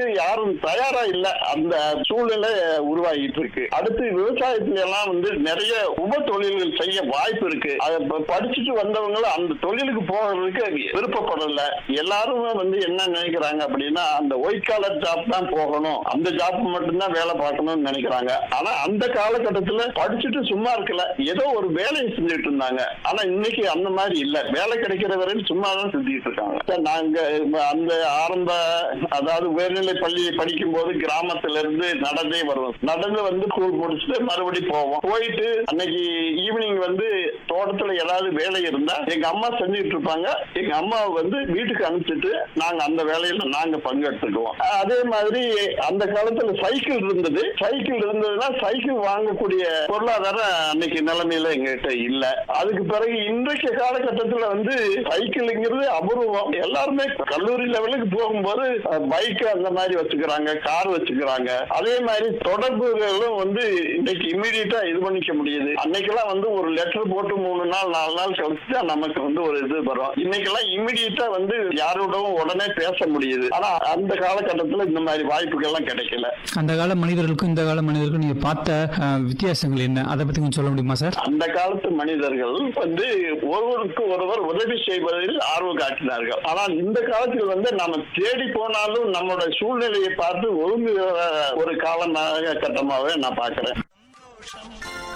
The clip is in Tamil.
செய்யறதுக்கு யாரும் தயாரா இல்ல அந்த சூழ்நிலை உருவாகிட்டு இருக்கு அடுத்து விவசாயத்துல எல்லாம் வந்து நிறைய உப தொழில்கள் செய்ய வாய்ப்பு இருக்கு அதை ப- படிச்சுட்டு வந்தவங்க அந்த தொழிலுக்கு போறதுக்கு விருப்பப்படல எல்லாருமே வந்து என்ன நினைக்கிறாங்க அப்படின்னா அந்த ஒயிட் காலர் ஜாப் தான் போகணும் அந்த ஜாப் மட்டும்தான் வேலை பார்க்கணும்னு நினைக்கிறாங்க ஆனா அந்த காலகட்டத்துல படிச்சுட்டு சும்மா இருக்கல ஏதோ ஒரு வேலையை செஞ்சுட்டு இருந்தாங்க ஆனா இன்னைக்கு அந்த மாதிரி இல்ல வேலை கிடைக்கிற வரையும் சும்மா தான் செஞ்சுட்டு இருக்காங்க சார், நாங்க அந்த ஆரம்ப அதாவது உயர்நிலை பள்ளி படிக்கும் போது கிராமத்துல இருந்து நடந்தே வருவோம் நடந்து வந்து ஸ்கூல் முடிச்சுட்டு மறுபடியும் போவோம் போயிட்டு அன்னைக்கு ஈவினிங் வந்து தோட்டத்துல ஏதாவது வேலை இருந்தா எங்க அம்மா செஞ்சுட்டு இருப்பாங்க எங்க அம்மா வந்து வீட்டுக்கு அனுப்பிச்சிட்டு நாங்க அந்த வேலையில நாங்க பங்கெடுத்துக்குவோம் அதே மாதிரி அந்த காலத்துல சைக்கிள் இருந்தது சைக்கிள் இருந்ததுன்னா சைக்கிள் வாங்கக்கூடிய பொருளாதாரம் அன்னைக்கு நிலைமையில எங்ககிட்ட இல்ல அதுக்கு பிறகு இன்றைக்கு காலகட்டத்துல வந்து சைக்கிள்ங்கிறது அபூர்வம் எல்லாருமே கல்லூரி லெவலுக்கு போகும்போது பைக் அந்த மாதிரி வச்சுக்கிறாங்க கார் வச்சுக்கிறாங்க அதே மாதிரி தொடர்புகளும் வந்து இன்னைக்கு இம்மிடியட்டா இது பண்ணிக்க முடியுது அன்னைக்கெல்லாம் வந்து ஒரு லெட்டர் போட்டு மூணு நாள் நாலு நாள் கழிச்சு தான் நமக்கு வந்து ஒரு இது வரும் இன்னைக்கெல்லாம் இம்மிடியட்டா வந்து யாரோடவும் உடனே பேச முடியுது ஆனா அந்த காலகட்டத்துல இந்த மாதிரி வாய்ப்புகள்லாம் கிடைக்கல அந்த கால மனிதர்களுக்கும் இந்த கால மனிதர்களுக்கும் நீங்க பார்த்த அஹ், வித்தியாசங்கள் என்ன அதை பத்தி கொஞ்சம் சொல்ல முடியுமா சார் அந்த காலத்து மனிதர்கள் வந்து ஒருவருக்கு ஒருவர் உதவி செய்வதில் ஆர்வம் காட்டினார்கள் ஆனால் இந்த காலத்தில் வந்து நாம தேடி போனாலும் நம்மளோட சூழ்நிலையை பார்த்து ஒழுங்கு ஒரு காலமாக கட்டமாகவே நான் பார்க்கிறேன்